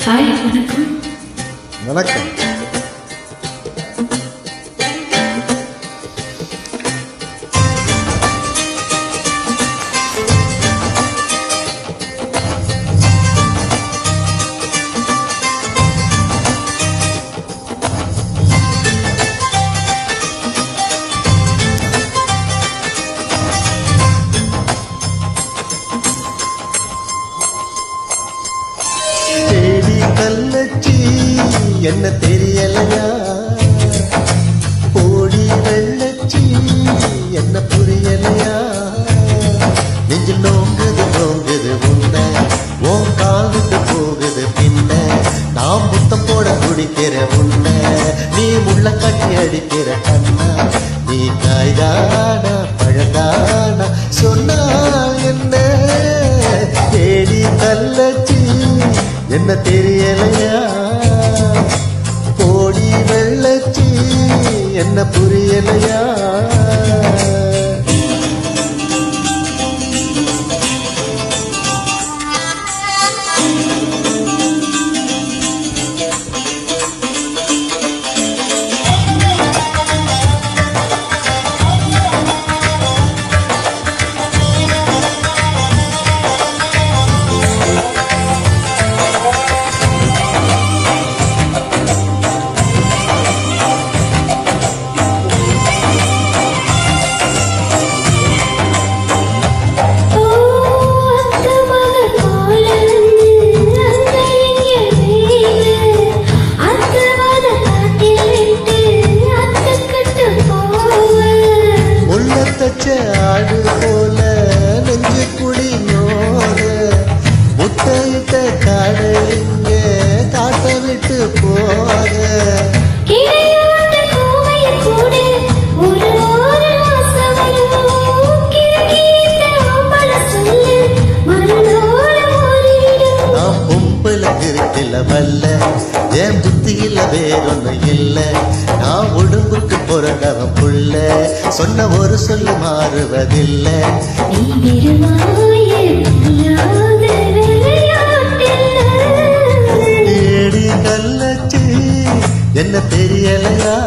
hi வணக்கம் வணக்கம் தேடி கல்லச்சி என்ன தெரியலையா போடி வெள்ளச்சி என்ன புரியலையா நெஞ்சில் நோங்குது நோங்குது உன்ன உன் கால் விட்டு போகுது பின்ன நான் முத்தம் போட குடிக்கிற உன்ன நீ முள்ள கட்டி அடிக்கிற கண்ணா நீ காய்தானா பழந்தானா சொன்னா என்ன தேடி கல்லச்சி என்ன தெரியலையா கோடி வெள்ளச்சி என்ன புரியலையா ஓ அந்த மலர் போல வந்து அங்க இங்கே வீடு அந்த மலர் காட்டில் விட்டு அந்த கட்டு போவ முள்ளத்தச்ச ஆடு போல நெஞ்சு குடி நோட முட்டையிட்ட காடை இங்க காட்ட விட்டு போக கிளையோடு கோவையில் கூடு ஒரு ஒரு வாசவரும் கிழக்கீத்த அம்பல சொல்லு மறுநூறு ஓரிடும் நான் பொம்பல கிருக்கில வல்ல என் புத்தியில வேறொன்னு இல்ல நான் உடம்புக்கு பிறந்தவன் புள்ள சொன்ன ஒரு சொல்லு மாறுவதில்லை நீ விரும்பாய இல்லாத விளையாட்டில்லை தேடி கல்லச்சி என்ன தெரியலையா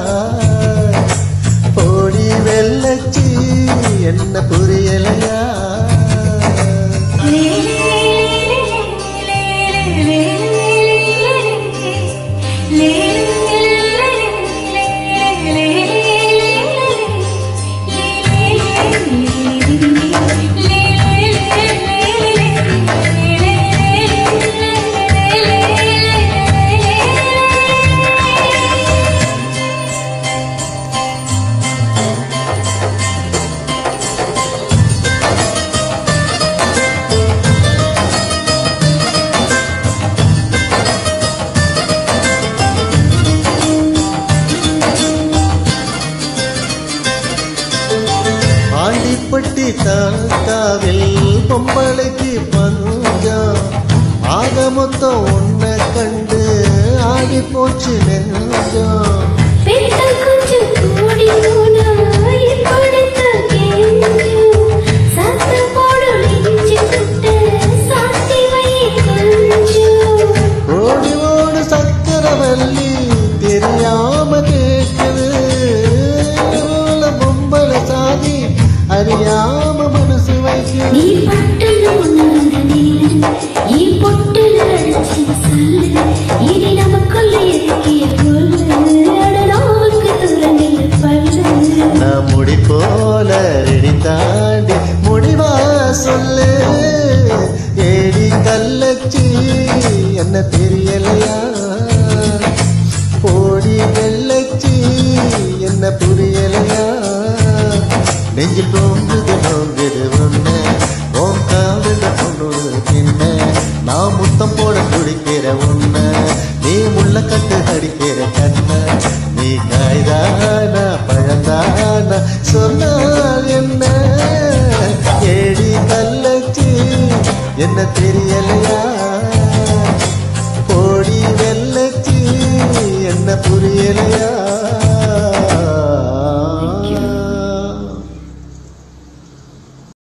போடி வெள்ளச்சி என்ன புரியலையா ஆண்டிப்பட்டி தாக்காவில் பொம்பளைக்கு பஞ்சம் ஆக மொத்தம் உன்னை கண்டு ஆடி போச்சு நெஞ்சம் பெண்கள் கொஞ்சம் கூடி போனாய் படுத்த கெஞ்சும் சத்தம் போடும் நெஞ்சு குட்ட சாத்தி வை கொஞ்சம் ஓடி ஓடு சக்கரவல்லி தெரியாம கேட்குது இவ்வளவு பொம்பள சாதி அறியாம மனசு வைக்குது நீ பட்டுல உணர்ந்த நீர் நீ பொட்டுல அடிச்சு சொல்லு இனி நமக்குள்ள எதுக்கிய கொள்ளு அடனாவுக்கு துறங்கில் பல்லு நான் முடி போல ரெடி தாண்டி முடிவா சொல்லு ஏடி கல்லச்சி என்ன தெரியலையா போடி வெள்ளச்சி என்ன புரியலையா நெஞ்சில் பொங்குது நோங்குது ஒண்ணு உன் காவல பொண்ணு பின்ன நான் முத்தம் போட குடிக்கிற உன்ன நீ முள்ள கட்டு அடிக்கிற கண்ண நீ காய்தானா பழந்தானா சொன்னால் என்ன ஏடி கல்லச்சி என்ன தெரிய